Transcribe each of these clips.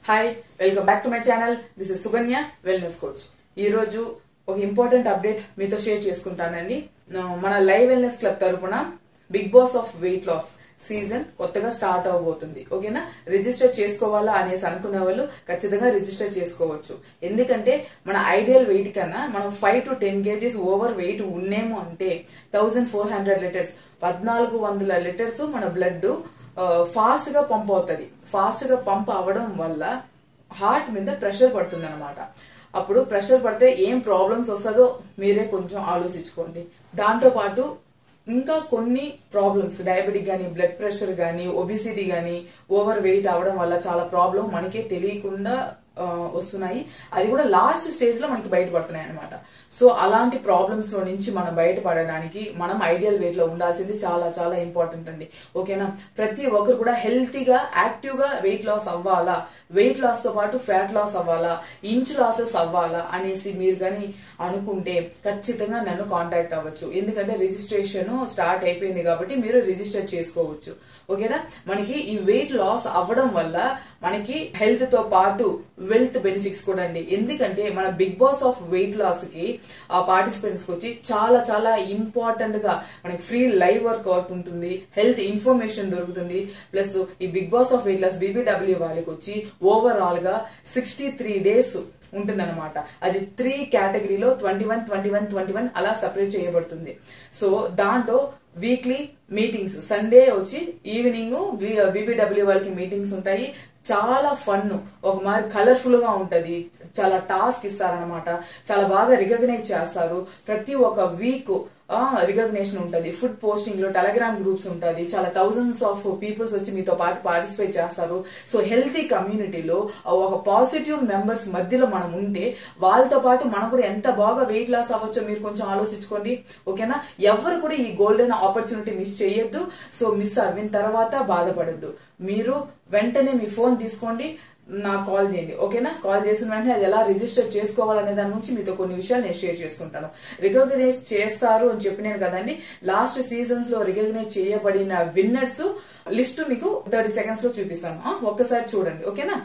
hi welcome back to my channel this is Sukanya wellness coach ఈ రోజు ఒక important update మీతో షేర్ చేసుకుంటానండి నా- మన లైవ్ వెల్నెస్ క్లబ్ తరపున big boss of weight loss season కొత్తగా స్టార్ట్ అవబోతుంది ఓకేనా రిజిస్టర్ చేసుకోవాలా అనేసి అనుకునే వాళ్ళు ఖచ్చితంగా రిజిస్టర్ చేసుకోవచ్చు ఎందుకంటే మన ఐడియల్ వెయిట్ కన్నా మనం five to ten KGs over weight ఉన్నేమో అంటే థౌజండ్ ఫోర్ హండ్రెడ్ లీటర్స్ పద్నాలుగు వందల లీటర్స్ మన బ్లడ్ ఫాస్ట్ గా పంప్ అవుతుంది ఫాస్ట్ గా పంప్ అవ్వడం వల్ల హార్ట్ మీద ప్రెషర్ పడుతుంది అనమాట అప్పుడు ప్రెషర్ పడితే ఏం ప్రాబ్లమ్స్ వస్తుందో మీరే కొంచెం ఆలోచించుకోండి దాంతో పాటు ఇంకా కొన్ని ప్రాబ్లమ్స్ డయాబెటిక్ కానీ బ్లడ్ ప్రెషర్ కానీ ఒబిసిటీ కానీ ఓవర్ వెయిట్ అవడం వల్ల చాలా ప్రాబ్లం మనకే తెలియకుండా ఆ, వస్తున్నాయి అది కూడా లాస్ట్ స్టేజ్ లో మనకి బయటపడుతున్నాయి అనమాట సో అలాంటి ప్రాబ్లమ్స్ లో నుంచి మనం బయటపడడానికి మనం ఐడియల్ వెయిట్ లో ఉండాల్సింది చాలా చాలా ఇంపార్టెంట్ అండి ఓకేనా ప్రతి ఒక్కరు కూడా హెల్తీగా యాక్టివ్ గా వెయిట్ లాస్ అవ్వాలా వెయిట్ లాస్ తో పాటు ఫ్యాట్ లాస్ అవ్వాలా ఇంచ్ లాసెస్ అవ్వాలా అనేసి మీరు కానీ అనుకుంటే ఖచ్చితంగా నన్ను కాంటాక్ట్ అవ్వచ్చు ఎందుకంటే రిజిస్ట్రేషన్ స్టార్ట్ అయిపోయింది కాబట్టి మీరు రిజిస్టర్ చేసుకోవచ్చు ఓకేనా మనకి ఈ వెయిట్ లాస్ అవ్వడం వల్ల మనకి హెల్త్ తో పాటు వెల్త్ బెనిఫిట్స్ కూడా అండి ఎందుకంటే మన big boss of weight loss కి ఆ పార్టిసిపెంట్స్ కి వచ్చి చాలా చాలా ఇంపార్టెంట్ గా మనకి ఫ్రీ లైవ్ వర్కౌట్ ఉంటుంది హెల్త్ ఇన్ఫర్మేషన్ దొరుకుతుంది ప్లస్ ఈ big boss of weight loss BBW వాళ్ళకి వచ్చి ఓవరాల్ గా సిక్స్టీ త్రీ డేస్ ఉంటుందన్నమాట అది త్రీ కేటగిరీలో twenty one twenty one twenty one అలా సపరేట్ చేయబడుతుంది సో దాంట్లో వీక్లీ మీటింగ్స్ సండే వచ్చి ఈవినింగ్ బీబీడబ్ల్యూ వాళ్ళకి మీటింగ్స్ ఉంటాయి చాలా ఫన్ ఒక మారి కలర్ఫుల్ గా ఉంటది చాలా టాస్క్ ఇస్తారనమాట చాలా బాగా రికగ్నైజ్ చేస్తారు ప్రతి ఒక్క వీక్ రికగ్నేషన్ ఉంటుంది ఫుడ్ పోస్టింగ్ లో టెలగ్రామ్ గ్రూప్స్ ఉంటుంది చాలా థౌజండ్స్ ఆఫ్ పీపుల్స్ వచ్చి మీతో పాటు పార్టిసిపేట్ చేస్తారు సో హెల్తీ కమ్యూనిటీలో ఒక పాజిటివ్ మెంబర్స్ మధ్యలో మనం ఉంటే వాళ్ళతో పాటు మనం కూడా ఎంత బాగా వెయిట్ లాస్ అవ్వచ్చో మీరు కొంచెం ఆలోచించుకోండి ఓకేనా ఎవరు కూడా ఈ గోల్డెన్ ఆపర్చునిటీ మిస్ చేయొద్దు సో మిస్ అవ్విన తర్వాత బాధపడద్దు మీరు వెంటనే మీ ఫోన్ తీసుకోండి నాకు కాల్ చేయండి ఓకేనా కాల్ చేసిన వెంటనే అది ఎలా రిజిస్టర్ చేసుకోవాలనే దాని గురించి మీతో కొన్ని విషయాలు నేను షేర్ చేసుకుంటాను రికగ్నైజ్ చేస్తారు అని చెప్పినాను కదండి లాస్ట్ సీజన్స్ లో రికగ్నైజ్ చేయబడిన విన్నర్స్ లిస్ట్ మీకు థర్టీ సెకండ్స్ లో చూపిస్తాను ఆ, ఒక్కసారి చూడండి ఓకేనా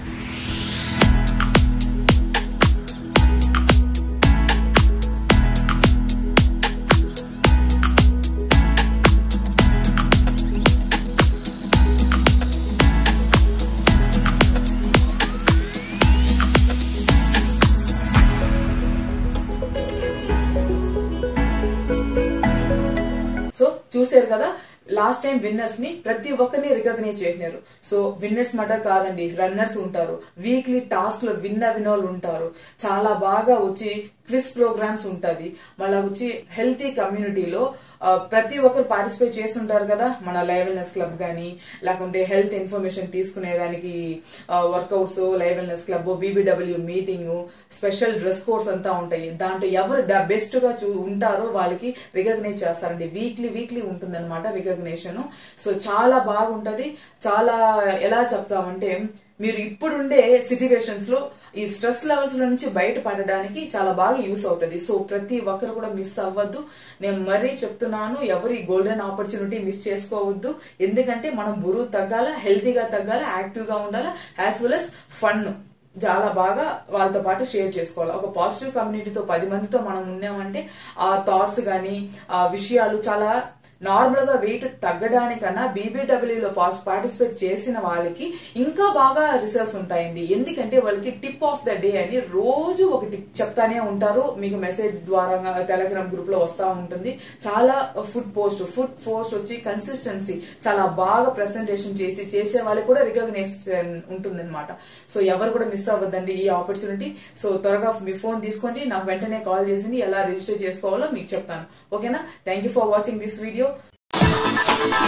సో చూసారు కదా లాస్ట్ టైం విన్నర్స్ ని ప్రతి ఒక్కరిని రికగ్నైజ్ చేసినారు సో విన్నర్స్ మాట కాదండి రన్నర్స్ ఉంటారు వీక్లీ టాస్క్ లో విన్న వినోళ్ళు ఉంటారు చాలా బాగా వచ్చి క్విజ్ ప్రోగ్రామ్స్ ఉంటది మళ్ళీ వచ్చి హెల్తీ కమ్యూనిటీలో ఆ, ప్రతి ఒక్కరు పార్టిసిపేట్ చేస్తుంటారు కదా మన లైవెల్నెస్ క్లబ్ కానీ లేకుంటే హెల్త్ ఇన్ఫర్మేషన్ తీసుకునేదానికి workouts live wellness club BBW meeting special dress codes అంతా ఉంటాయి దాంట్లో ఎవరు ద బెస్ట్ గా చూ ఉంటారో వాళ్ళకి రికగ్నైజ్ చేస్తారండి వీక్లీ వీక్లీ ఉంటుందన్నమాట రికగ్నేషన్ సో చాలా బాగుంటది చాలా ఎలా చెప్తామంటే మీరు ఇప్పుడుండే సిచ్యువేషన్స్ లో ఈ స్ట్రెస్ లెవెల్స్ లో నుంచి బయటపడడానికి చాలా బాగా యూస్ అవుతుంది సో ప్రతి ఒక్కరు కూడా మిస్ అవ్వద్దు నేను మరీ చెప్తున్నాను ఎవరు ఈ గోల్డెన్ ఆపర్చునిటీ మిస్ చేసుకోవద్దు ఎందుకంటే మనం బరువు తగ్గాల హెల్తీగా తగ్గాల యాక్టివ్ గా ఉండాలా యాజ్ వెల్ అస్ ఫన్ చాలా బాగా వాళ్ళతో పాటు షేర్ చేసుకోవాలి ఒక పాజిటివ్ కమ్యూనిటీతో పది మందితో మనం ఉన్నామంటే ఆ థాట్స్ కానీ ఆ విషయాలు చాలా నార్మల్ గా వెయిట్ తగ్గడానికన్నా బీబీడబ్ల్యూలో పార్టిసిపేట్ చేసిన వాళ్ళకి ఇంకా బాగా రిజల్ట్స్ ఉంటాయండి ఎందుకంటే వాళ్ళకి టిప్ ఆఫ్ ద డే అని రోజు ఒక టిప్ చెప్తానే ఉంటారు మీకు మెసేజ్ ద్వారా టెలిగ్రామ్ గ్రూప్ లో వస్తా ఉంటుంది చాలా ఫుడ్ పోస్ట్ ఫుడ్ పోస్ట్ వచ్చి కన్సిస్టెన్సీ చాలా బాగా ప్రెసెంటేషన్ చేసి చేసే వాళ్ళకి కూడా రికగ్నేషన్ ఉంటుంది అనమాట సో ఎవరు కూడా మిస్ అవ్వద్దండి ఈ ఆపర్చునిటీ సో త్వరగా మీ ఫోన్ తీసుకోండి నాకు వెంటనే కాల్ చేసి ఎలా రిజిస్టర్ చేసుకోవాలో మీకు చెప్తాను ఓకేనా thank you for watching this video